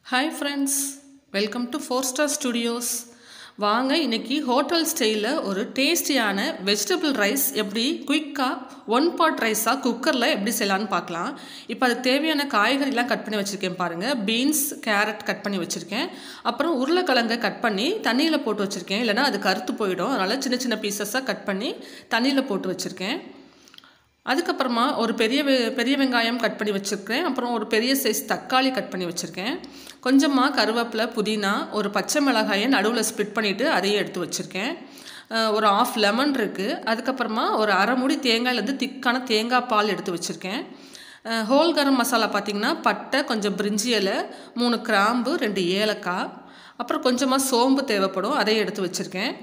Hi friends welcome to four star studios வாங்க இன்னைக்கு hotel ஸ்டைலில் ஒரு டேஸ்டியான வெஜிடபிள் ரைஸ் எப்படி குயிக்காக ஒன் பாட் ரைஸாக குக்கரில் எப்படி செய்யலான்னு பார்க்கலாம் இப்போ அதுக்கு தேவையான காய்கறிலாம் கட் பண்ணி வச்சுருக்கேன் பாருங்கள் பீன்ஸ் கேரட் கட் பண்ணி வச்சுருக்கேன் அப்புறம் உருளைக்கிழங்கை கட் பண்ணி தண்ணியில் போட்டு வச்சுருக்கேன் இல்லைனா அது கருத்து போயிடும் அதனால் சின்ன சின்ன பீசஸாக கட் பண்ணி தண்ணியில் போட்டு வச்சுருக்கேன் அதுக்கப்புறமா ஒரு பெரிய வெ- பெரிய வெங்காயம் கட் பண்ணி வச்சுருக்கேன் அப்புறம் ஒரு பெரிய சைஸ் தக்காளி கட் பண்ணி வச்சுருக்கேன் கொஞ்சமாக கருவேப்பிலை புதினா ஒரு பச்சை மிளகாயை நடுவில் ஸ்ப்ளிட் பண்ணிவிட்டு அதையும் எடுத்து வச்சுருக்கேன் அஹ் ஒரு ஆஃப் லெமன் இருக்குது அதுக்கப்புறமா ஒரு அரை மூடி தேங்காயிலேருந்து திக்கான தேங்காய் பால் எடுத்து வச்சுருக்கேன் அஹ் ஹோல் கரம் மசாலா பார்த்திங்கன்னா பட்டை கொஞ்சம் பிரிஞ்சி இலை மூணு கிராம்பு ரெண்டு ஏலக்காய் அப்புறம் கொஞ்சமாக சோம்பு தேவைப்படும் அதையும் எடுத்து வச்சுருக்கேன்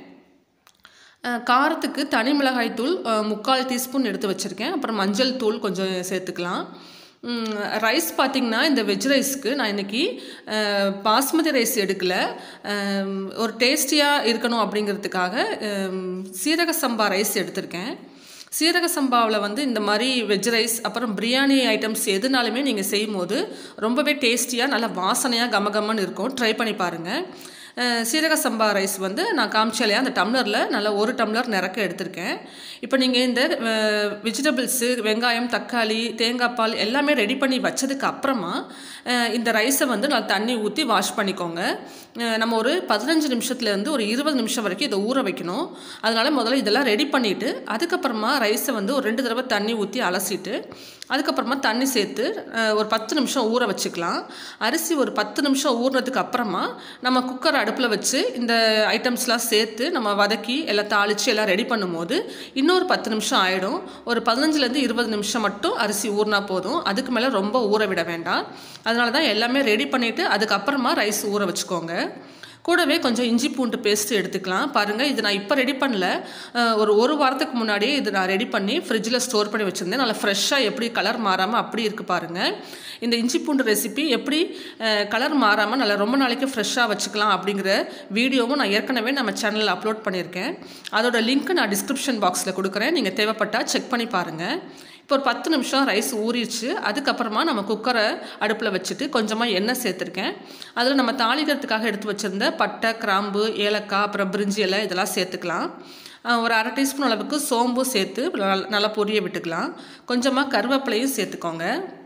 அஹ் காரத்துக்கு தனி மிளகாய் தூள் அஹ் முக்கால் டீஸ்பூன் எடுத்து வச்சுருக்கேன் அப்புறம் மஞ்சள் தூள் கொஞ்சம் சேர்த்துக்கலாம் ம், ரைஸ் பார்த்திங்கன்னா இந்த வெஜ் ரைஸ்க்கு நான் இன்றைக்கி பாஸ்மதி ரைஸ் எடுக்கல அம், ஒரு டேஸ்டியாக இருக்கணும் அப்படிங்கிறதுக்காக அம், சீரக சம்பா ரைஸ் எடுத்திருக்கேன் சீரக சம்பாவில் வந்து இந்த மாதிரி வெஜ் ரைஸ் அப்புறம் பிரியாணி ஐட்டம்ஸ் எதுனாலுமே நீங்கள் செய்யும் போது ரொம்பவே டேஸ்டியாக நல்லா வாசனையாக கமகமன்னு இருக்கும் ட்ரை பண்ணி பாருங்கள் அஹ் சீரக சம்பா ரைஸ் வந்து நான் காமிச்சாலே அந்த டம்ளரில் நல்லா ஒரு டம்ளர் நிறக்க எடுத்திருக்கேன் இப்போ நீங்கள் இந்த வெஜிடபிள்ஸு வெங்காயம் தக்காளி தேங்காய் பால் எல்லாமே ரெடி பண்ணி வச்சதுக்கு அப்புறமா அஹ் இந்த ரைஸை வந்து நான் தண்ணி ஊற்றி வாஷ் பண்ணிக்கோங்க அஹ் நம்ம ஒரு பதினஞ்சு நிமிஷத்துலேருந்து ஒரு இருபது நிமிஷம் வரைக்கும் இதை ஊற வைக்கணும் அதனால் முதல்ல இதெல்லாம் ரெடி பண்ணிவிட்டு அதுக்கப்புறமா ரைஸை வந்து ஒரு ரெண்டு தடவை தண்ணி ஊற்றி அலசிட்டு அதுக்கப்புறமா தண்ணி சேர்த்து அஹ், ஒரு பத்து நிமிஷம் ஊற வச்சுக்கலாம் அரிசி ஒரு பத்து நிமிஷம் ஊறினதுக்கு அப்புறமா நம்ம குக்கர் அடுப்பில் வச்சு இந்த ஐட்டம்ஸ்லாம் சேர்த்து நம்ம வதக்கி எல்லாம் தாளித்து எல்லாம் ரெடி பண்ணும்போது இன்னொரு பத்து நிமிஷம் ஆகிடும் ஒரு பதினஞ்சுலேருந்து இருபது நிமிஷம் மட்டும் அரிசி ஊறினா போதும் அதுக்கு மேலே ரொம்ப ஊற விட வேண்டாம் அதனால தான் எல்லாமே ரெடி பண்ணிவிட்டு அதுக்கப்புறமா ரைஸ் ஊற வச்சுக்கோங்க கூடவே கொஞ்சம் இஞ்சி பூண்டு பேஸ்ட் எடுத்துக்கலாம் பாருங்கள் இது நான் இப்போ ரெடி பண்ணல அஹ், ஒரு ஒரு வாரத்துக்கு முன்னாடியே இது நான் ரெடி பண்ணி ஃப்ரிட்ஜில் ஸ்டோர் பண்ணி வச்சுருந்தேன் நல்லா ஃப்ரெஷ்ஷாக எப்படி கலர் மாறாமல் அப்படி இருக்குது பாருங்கள் இந்த இஞ்சி பூண்டு ரெசிபி எப்படி கலர் மாறாமல் நல்லா ரொம்ப நாளைக்கு ஃப்ரெஷ்ஷாக வச்சுக்கலாம் அப்படிங்கிற வீடியோவும் நான் ஏற்கனவே நம்ம சேனலில் அப்லோட் பண்ணியிருக்கேன் அதோட லிங்க் நான் டிஸ்கிரிப்ஷன் பாக்ஸில் கொடுக்குறேன் நீங்கள் தேவைப்பட்டால் செக் பண்ணி பாருங்கள் இப்போ ஒரு பத்து நிமிஷம் ரைஸ் ஊறிடுச்சு அதுக்கப்புறமா நம்ம குக்கரை அடுப்பில் வச்சுட்டு கொஞ்சமாக எண்ணெய் சேர்த்துருக்கேன் அதில் நம்ம தாளிக்கிறதுக்காக எடுத்து வச்சுருந்த பட்டை கிராம்பு ஏலக்காய் அப்புறம் பிரிஞ்சி இலை இதெல்லாம் சேர்த்துக்கலாம் அஹ் ஒரு அரை டீஸ்பூன் அளவுக்கு சோம்பும் சேர்த்து நல்லா- நல்லா பொரிய விட்டுக்கலாம் கொஞ்சமாக கருவேப்பிலையும் சேர்த்துக்கோங்க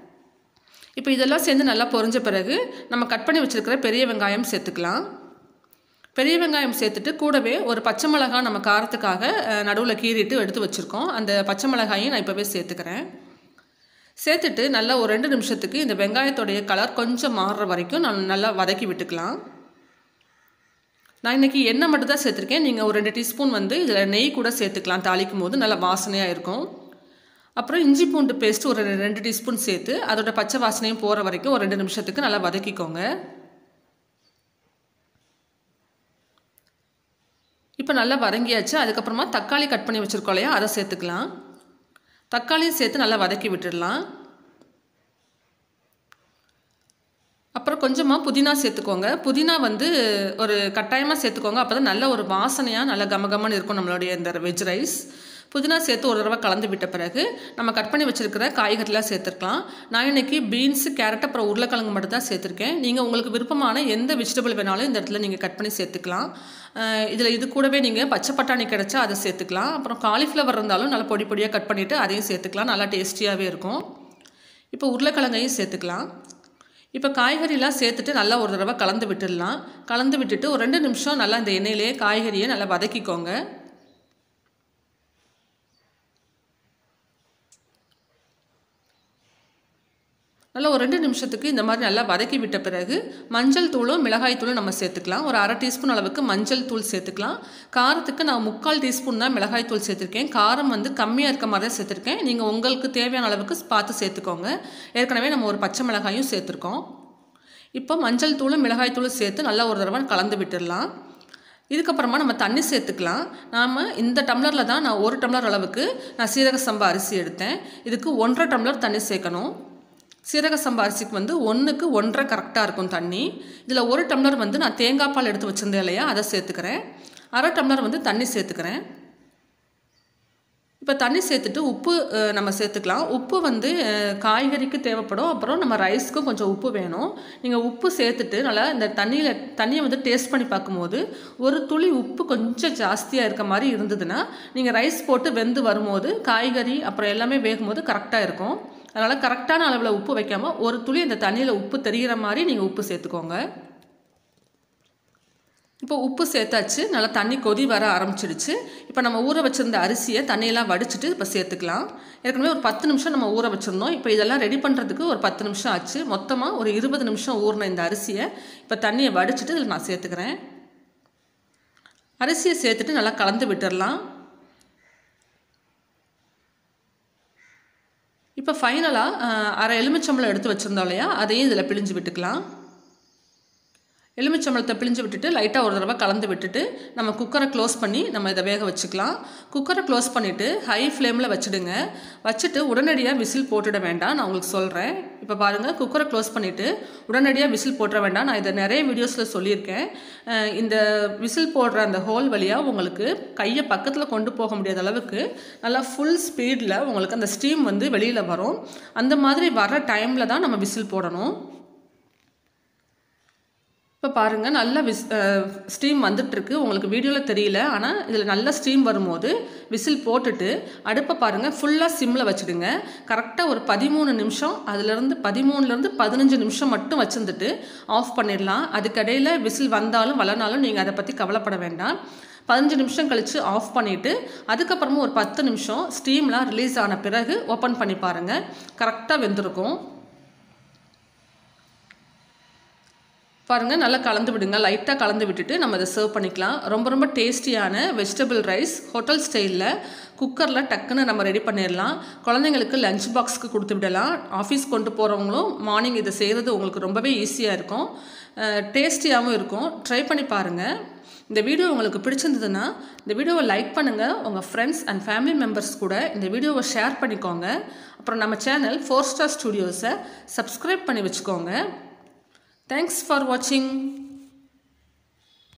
இப்போ இதெல்லாம் சேர்ந்து நல்லா பொரிஞ்ச பிறகு நம்ம கட் பண்ணி வச்சுருக்கிற பெரிய வெங்காயம் சேர்த்துக்கலாம் பெரிய வெங்காயம் சேர்த்துட்டு கூடவே ஒரு பச்சை மிளகாய் நம்ம காரத்துக்காக நடுவில் கீறிட்டு எடுத்து வச்சுருக்கோம் அந்த பச்சை மிளகாயும் நான் இப்போவே சேர்த்துக்கிறேன் சேர்த்துட்டு நல்லா ஒரு ரெண்டு நிமிஷத்துக்கு இந்த வெங்காயத்தோடைய கலர் கொஞ்சம் மாறுற வரைக்கும் நான் நல்லா வதக்கி விட்டுக்கலாம் நான் இன்றைக்கி எண்ணெய் மட்டும் தான் சேர்த்துருக்கேன் நீங்கள் ஒரு ரெண்டு டீஸ்பூன் வந்து இதில் நெய் கூட சேர்த்துக்கலாம் தாளிக்கும் போது நல்லா வாசனையாக இருக்கும் அப்புறம் இஞ்சி பூண்டு பேஸ்ட் ஒரு ரெண்டு- ரெண்டு டீஸ்பூன் சேர்த்து அதோட பச்சை வாசனையும் போகிற வரைக்கும் ஒரு ரெண்டு நிமிஷத்துக்கு நல்லா வதக்கிக்கோங்க இப்போ நல்லா வதங்கியாச்சு அதுக்கப்புறமா தக்காளி கட் பண்ணி வச்சுருக்கோம் இல்லையா அதை சேர்த்துக்கலாம் தக்காளியும் சேர்த்து நல்லா வதக்கி விட்டுடலாம் அப்புறம் கொஞ்சமாக புதினா சேர்த்துக்கோங்க புதினா வந்து ஒரு கட்டாயமாக சேர்த்துக்கோங்க அப்போ தான் நல்ல ஒரு வாசனையாக நல்ல கமகமன்னு இருக்கும் நம்மளுடைய இந்த வெஜ் ரைஸ் புதினா சேர்த்து ஒரு தடவை கலந்து விட்ட பிறகு நம்ம கட் பண்ணி வச்சுருக்கிற காய்கறிலாம் சேர்த்துருக்கலாம் நான் இன்னைக்கு பீன்ஸு கேரட் அப்புறம் உருளைக்கிழங்கு மட்டும் தான் சேர்த்துருக்கேன் நீங்கள் உங்களுக்கு விருப்பமான எந்த வெஜிடபிள் வேணாலும் இந்த இடத்துல நீங்கள் கட் பண்ணி சேர்த்துக்கலாம் இதில் இது கூடவே நீங்கள் பச்சை பட்டாணி கிடச்சா அதை சேர்த்துக்கலாம் அப்புறம் காலிஃப்ளவர் இருந்தாலும் நல்லா பொடி பொடியாக கட் பண்ணிவிட்டு அதையும் சேர்த்துக்கலாம் நல்லா டேஸ்டியாகவே இருக்கும் இப்போ உருளைக்கிழங்கையும் சேர்த்துக்கலாம் இப்போ காய்கறிலாம் சேர்த்துட்டு நல்லா ஒரு தடவை கலந்து விட்டுடலாம் கலந்து விட்டுட்டு ஒரு ரெண்டு நிமிஷம் நல்லா இந்த எண்ணெயிலேயே காய்கறியை நல்லா வதக்கிக்கோங்க நல்லா ஒரு ரெண்டு நிமிஷத்துக்கு இந்த மாதிரி நல்லா வதக்கி விட்ட பிறகு மஞ்சள் தூளும் மிளகாய் தூளும் நம்ம சேர்த்துக்கலாம் ஒரு அரை டீஸ்பூன் அளவுக்கு மஞ்சள் தூள் சேர்த்துக்கலாம் காரத்துக்கு நான் முக்கால் டீஸ்பூன் தான் மிளகாய் தூள் சேர்த்துருக்கேன் காரம் வந்து கம்மியாக இருக்க மாதிரி தான் சேர்த்துருக்கேன் நீங்கள் உங்களுக்கு தேவையான அளவுக்கு பார்த்து சேர்த்துக்கோங்க ஏற்கனவே நம்ம ஒரு பச்சை மிளகாயும் சேர்த்துருக்கோம் இப்போ மஞ்சள் தூளும் மிளகாய் தூளும் சேர்த்து நல்லா ஒரு தடவை கலந்து விட்டுடலாம் இதுக்கப்புறமா நம்ம தண்ணி சேர்த்துக்கலாம் நாம் இந்த டம்ளரில் தான் நான் ஒரு டம்ளர் அளவுக்கு நான் சீரக சம்பா அரிசி எடுத்தேன் இதுக்கு ஒன்றரை டம்ளர் தண்ணி சேர்க்கணும் சீரக சம்பா அரிசிக்கு வந்து ஒன்றுக்கு ஒன்றரை கரெக்டாக இருக்கும் தண்ணி இதில் ஒரு டம்ளர் வந்து நான் தேங்காய் பால் எடுத்து வச்சிருந்தேன் இல்லையா அதை சேர்த்துக்கிறேன் அரை டம்ளர் வந்து தண்ணி சேர்த்துக்கிறேன் இப்போ தண்ணி சேர்த்துட்டு உப்பு அஹ், நம்ம சேர்த்துக்கலாம் உப்பு வந்து அஹ், காய்கறிக்கு தேவைப்படும் அப்புறம் நம்ம ரைஸ்க்கும் கொஞ்சம் உப்பு வேணும் நீங்கள் உப்பு சேர்த்துட்டு நல்லா இந்த தண்ணியில் தண்ணியை வந்து டேஸ்ட் பண்ணி பார்க்கும்போது ஒரு துளி உப்பு கொஞ்சம் ஜாஸ்தியாக இருக்க மாதிரி இருந்ததுன்னா நீங்கள் ரைஸ் போட்டு வெந்து வரும்போது காய்கறி அப்புறம் எல்லாமே வேகும்போது கரெக்டாக இருக்கும் அதனால் கரெக்டான அளவில் உப்பு வைக்காமல் ஒரு துளி இந்த தண்ணியில் உப்பு தெரிகிற மாதிரி நீங்கள் உப்பு சேர்த்துக்கோங்க இப்போ உப்பு சேர்த்தாச்சு நல்லா தண்ணி கொதி வர ஆரம்பிச்சிடுச்சு இப்போ நம்ம ஊற வச்சிருந்த அரிசியை தண்ணியெல்லாம் வடிச்சிட்டு இப்போ சேர்த்துக்கலாம் ஏற்கனவே ஒரு பத்து நிமிஷம் நம்ம ஊற வச்சுருந்தோம் இப்போ இதெல்லாம் ரெடி பண்ணுறதுக்கு ஒரு பத்து நிமிஷம் ஆச்சு மொத்தமாக ஒரு இருபது நிமிஷம் ஊறின இந்த அரிசியை இப்போ தண்ணியை வடிச்சிட்டு இதில் நான் சேர்த்துக்கிறேன் அரிசியை சேர்த்துட்டு நல்லா கலந்து விட்டுடலாம் இப்போ ஃபைனலாக அரை எலுமிச்சம்பளம் எடுத்து வச்சுருந்தோம் இல்லையா அதையும் இதில் பிழிஞ்சு விட்டுக்கலாம் எலுமிச்சம்பழத்தை பிழிஞ்சு விட்டுட்டு லைட்டாக ஒரு தடவை கலந்து விட்டுட்டு நம்ம குக்கரை க்ளோஸ் பண்ணி நம்ம இதை வேக வச்சுக்கலாம் குக்கரை க்ளோஸ் பண்ணிவிட்டு ஹை ஃப்ளேமில் வச்சுடுங்க வச்சுட்டு உடனடியாக விசில் போட்டுட வேண்டாம் நான் உங்களுக்கு சொல்கிறேன் இப்போ பாருங்கள் குக்கரை க்ளோஸ் பண்ணிவிட்டு உடனடியாக விசில் போட்டுற வேண்டாம் நான் இதை நிறைய வீடியோஸில் சொல்லியிருக்கேன் அஹ் இந்த விசில் போடுற அந்த ஹோல் வழியாக உங்களுக்கு கையை பக்கத்தில் கொண்டு போக முடியாத அளவுக்கு நல்லா ஃபுல் ஸ்பீடில் உங்களுக்கு அந்த ஸ்டீம் வந்து வெளியில் வரும் அந்த மாதிரி வர்ற டைமில் தான் நம்ம விசில் போடணும் இப்போ பாருங்கள் நல்ல விஸ் ஸ்டீம் வந்துட்டுருக்கு உங்களுக்கு வீடியோவில் தெரியல ஆனால் இதில் நல்ல ஸ்டீம் வரும்போது விசில் போட்டுட்டு அடுப்பை பாருங்கள் ஃபுல்லாக சிம்மில் வச்சுடுங்க கரெக்டாக ஒரு பதிமூணு நிமிஷம் அதுலேருந்து பதிமூணுலேருந்து பதினஞ்சு நிமிஷம் மட்டும் வச்சுருந்துட்டு ஆஃப் பண்ணிடலாம் அதுக்கடையில் விசில் வந்தாலும் வளர்னாலும் நீங்கள் அதை பற்றி கவலைப்பட வேண்டாம் பதினஞ்சு நிமிஷம் கழித்து ஆஃப் பண்ணிவிட்டு அதுக்கப்புறமா ஒரு பத்து நிமிஷம் ஸ்டீம்லாம் ரிலீஸ் ஆன பிறகு ஓப்பன் பண்ணி பாருங்கள் கரெக்டாக வெந்திருக்கும் பாருங்கள் நல்லா கலந்து விடுங்க லைட்டாக கலந்து விட்டுட்டு நம்ம அதை சர்வ் பண்ணிக்கலாம் ரொம்ப ரொம்ப டேஸ்டியான வெஜிடபிள் ரைஸ் ஹோட்டல் ஸ்டைலில் குக்கரில் டக்குன்னு நம்ம ரெடி பண்ணிடலாம் குழந்தைங்களுக்கு லஞ்ச் பாக்ஸ்க்கு கொடுத்து விடலாம் ஆஃபீஸ் கொண்டு போகிறவங்களும் மார்னிங் இதை செய்கிறது உங்களுக்கு ரொம்பவே ஈஸியாக இருக்கும் டேஸ்டியாகவும் இருக்கும் ட்ரை பண்ணி பாருங்கள் இந்த வீடியோ உங்களுக்கு பிடிச்சிருந்ததுன்னா இந்த வீடியோவை லைக் பண்ணுங்கள் உங்கள் ஃப்ரெண்ட்ஸ் அண்ட் ஃபேமிலி மெம்பர்ஸ் கூட இந்த வீடியோவை ஷேர் பண்ணிக்கோங்க அப்புறம் நம்ம சேனல் ஃபோர் ஸ்டார் ஸ்டுடியோஸை சப்ஸ்கிரைப் பண்ணி வச்சுக்கோங்க Thanks for watching.